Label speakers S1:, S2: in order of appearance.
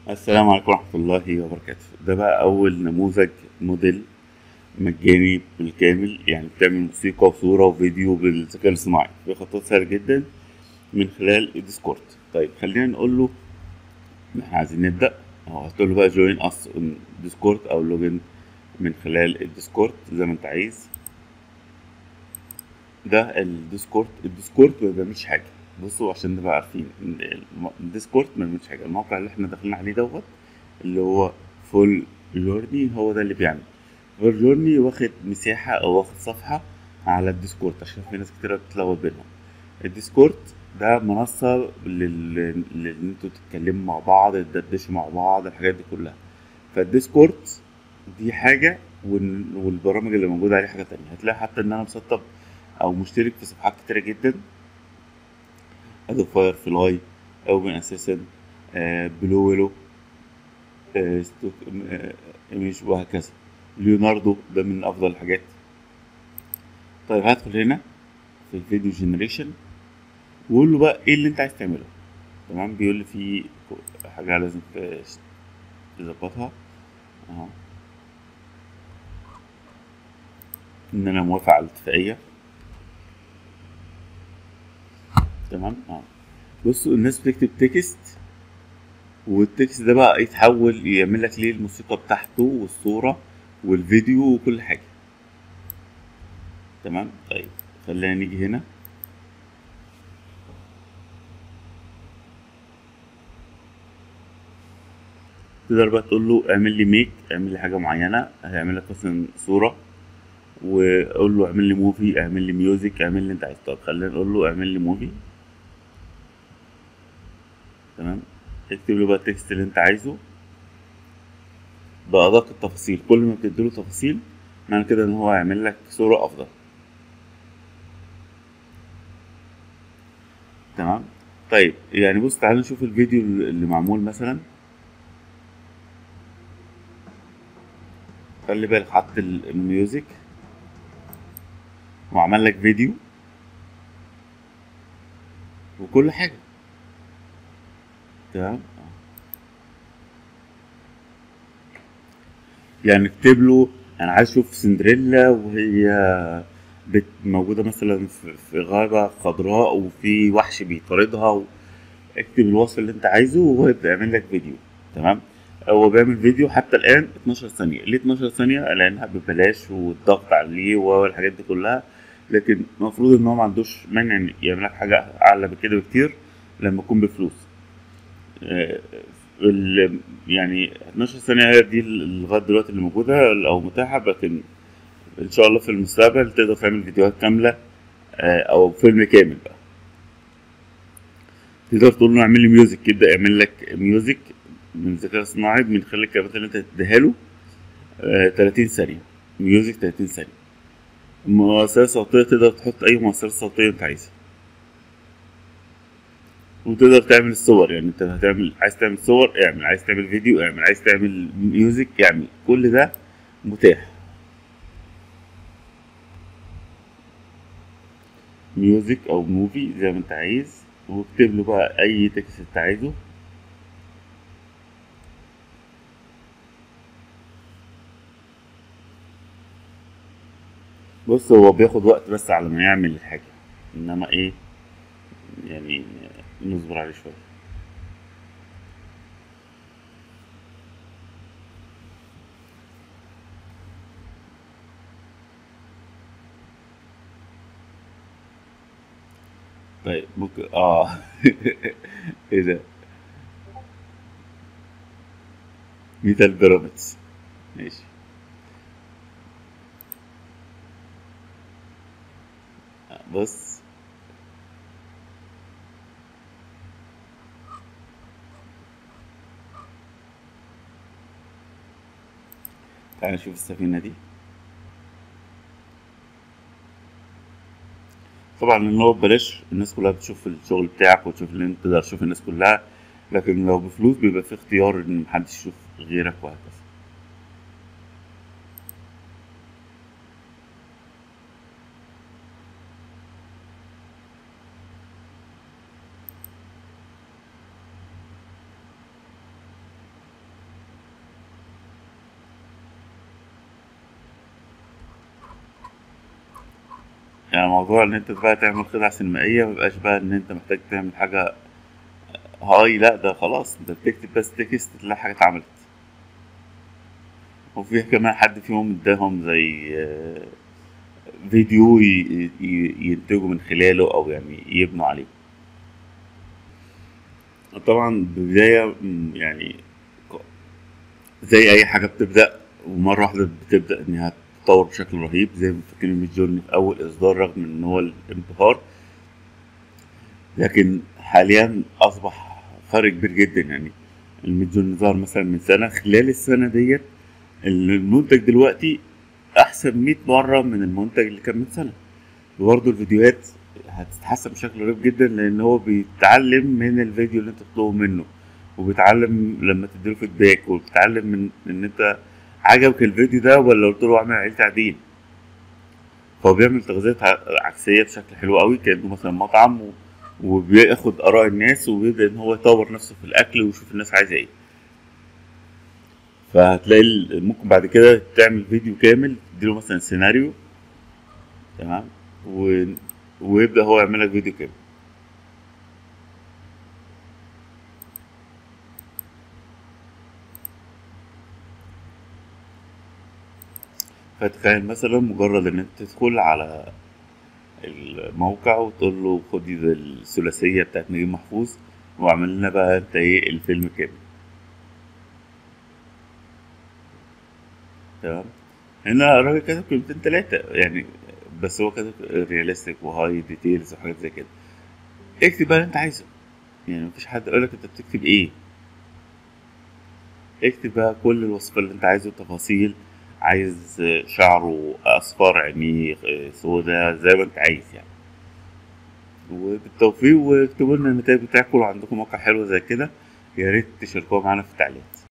S1: السلام عليكم ورحمة الله وبركاته ده بقى أول نموذج موديل مجاني بالكامل يعني بتعمل موسيقى وصورة وفيديو بالذكاء الاصطناعي بخطوات سهلة جدا من خلال الديسكورد طيب خلينا نقول له إن احنا عايزين نبدأ أهو هتقول له بقى جوين أس ديسكورد أو لوجن من خلال الديسكورد زي ما أنت عايز ده الديسكورد الديسكورد ما بيعملش حاجة بصوا عشان نبقى عارفين إن الم- الديسكورد ما بيعملش حاجة الموقع اللي احنا داخلين عليه دوت اللي هو فول جورني هو ده اللي بيعمل فول جورني واخد مساحة أو واخد صفحة على الديسكورد عشان في ناس كتيرة بتتلخبط بينهم الديسكورد ده منصة لل... لل- إن انتوا تتكلموا مع بعض تدردشوا مع بعض الحاجات دي كلها فالديسكورد دي حاجة وال... والبرامج اللي موجودة عليه حاجة تانية هتلاقي حتى إن أنا مسطب أو مشترك في صفحات كتيرة جدا ادوب فاير فلاي اوبن اساسا بلو ويلو آه، ستوك آه، ايميج وهكذا ليوناردو ده من افضل الحاجات طيب هدخل هنا في الفيديو جنريشن وقول له بقى ايه اللي انت عايز تعمله تمام بيقول لي في حاجه لازم ت- تظبطها اهو ان انا موافق على الاتفاقيه تمام اه بصوا الناس بتكتب تكست والتكست ده بقى يتحول يعمل لك ليه الموسيقى بتاعته والصورة والفيديو وكل حاجة تمام طيب خلينا نيجي هنا تقدر بقى تقول له اعمل لي ميك اعمل لي حاجة معينة هيعمل لك مثلا صورة وقول له اعمل لي موفي اعمل لي ميوزك اعمل لي انت عايز طب خلينا نقول له اعمل لي موفي تمام اكتب له بقى التكست اللي انت عايزه بأدق التفاصيل كل ما بتديله تفاصيل معنى كده ان هو هيعمل لك صورة افضل تمام طيب يعني بص تعالى نشوف الفيديو اللي معمول مثلا خلي بالك حط ال- الميوزك وعمل لك فيديو وكل حاجة تمام يعني اكتب له انا عايز اشوف سندريلا وهي بت موجودة مثلا في في غابة خضراء وفي وحش بيطاردها و... اكتب الوصف اللي انت عايزه وهو يبدأ يعمل لك فيديو تمام هو بيعمل فيديو حتى الآن 12 ثانية ليه 12 ثانية؟ لأنها ببلاش والضغط عليه والحاجات دي كلها لكن المفروض إن هو ما عندوش مانع إن يعمل لك حاجة أعلى بكده بكتير لما يكون بفلوس آه، ال- يعني 12 ثانية هي دي ال- لغاية دلوقتي اللي موجودة أو متاحة لكن إن شاء الله في المستقبل تقدر تعمل فيديوهات كاملة آه، أو فيلم كامل بقى تقدر تقول له اعمل لي ميوزك يبدأ يعمل لك ميوزك من الذكاء الصناعي من خلال الكلمات اللي انت تديها له آه، 30 ثانية ميوزك 30 ثانية مؤثرات صوتية تقدر تحط أي مؤثرات صوتية أنت عايزها وتقدر تعمل الصور يعني انت هتعمل عايز تعمل صور اعمل عايز تعمل فيديو اعمل عايز تعمل ميوزك اعمل كل ده متاح ميوزك او موفي زي ما انت عايز واكتب له بقى اي تكست انت عايزه بص هو بياخد وقت بس على ما يعمل الحاجة انما ايه يعني نصبر عليه شوية طيب ممكن اه ايه ده ميتال بيراميدز ماشي بص تعال نشوف السفينة دي طبعا ان هو ببلاش الناس كلها بتشوف الشغل بتاعك وتشوف اللي انت تقدر تشوف الناس كلها لكن لو بفلوس بيبقى في اختيار ان محدش يشوف غيرك وهكذا يعني موضوع ان انت بقى تعمل خدعة سينمائية مبقاش بقى ان انت محتاج تعمل حاجة هاي لا ده خلاص انت بتكتب بس تكست تلاقي حاجة اتعملت وفي كمان حد فيهم اداهم زي آه، فيديو ي- ي- ينتجوا من خلاله او يعني يبنوا عليه طبعا بداية م، يعني زي اي حاجة بتبدأ ومرة واحدة بتبدأ انها تتطور بشكل رهيب زي ما فاكرين ميد جورني في اول اصدار رغم ان هو الانبهار لكن حاليا اصبح فرق كبير جدا يعني الميد جورني ظهر مثلا من سنة خلال السنة ديت المنتج دلوقتي احسن 100 مرة من المنتج اللي كان من سنة وبرضه الفيديوهات هتتحسن بشكل رهيب جدا لان هو بيتعلم من الفيديو اللي انت تطلبه منه وبيتعلم لما تديله فيدباك وبيتعلم من ان انت عجبك الفيديو ده ولا قلت له اعمل عليه تعديل فهو بيعمل تغذية ع- عكسية بشكل حلو قوي كأنه مثلا مطعم و... وبياخد آراء الناس وبيبدأ إن هو يطور نفسه في الأكل ويشوف الناس عايزة إيه فهتلاقي ال- ممكن بعد كده تعمل فيديو كامل تديله مثلا سيناريو تمام و... ويبدأ هو يعمل لك فيديو كامل فتخيل مثلا مجرد ان انت تدخل على الموقع وتقول له خدي ده الثلاثية بتاعت نجيب محفوظ واعمل لنا بقى انت ايه الفيلم كامل تمام هنا الراجل كاتب كلمتين تلاتة يعني بس هو كاتب رياليستيك وهاي ديتيلز وحاجات زي كده اكتب بقى اللي انت عايزه يعني مفيش حد يقولك انت بتكتب ايه اكتب بقى كل الوصف اللي انت عايزه تفاصيل عايز شعره اصفر عينيه سودا زي ما انت عايز يعني وبالتوفيق واكتبوا لنا النتائج بتاعكم لو عندكم موقع حلو زي كده يا ريت تشاركوها معانا في التعليق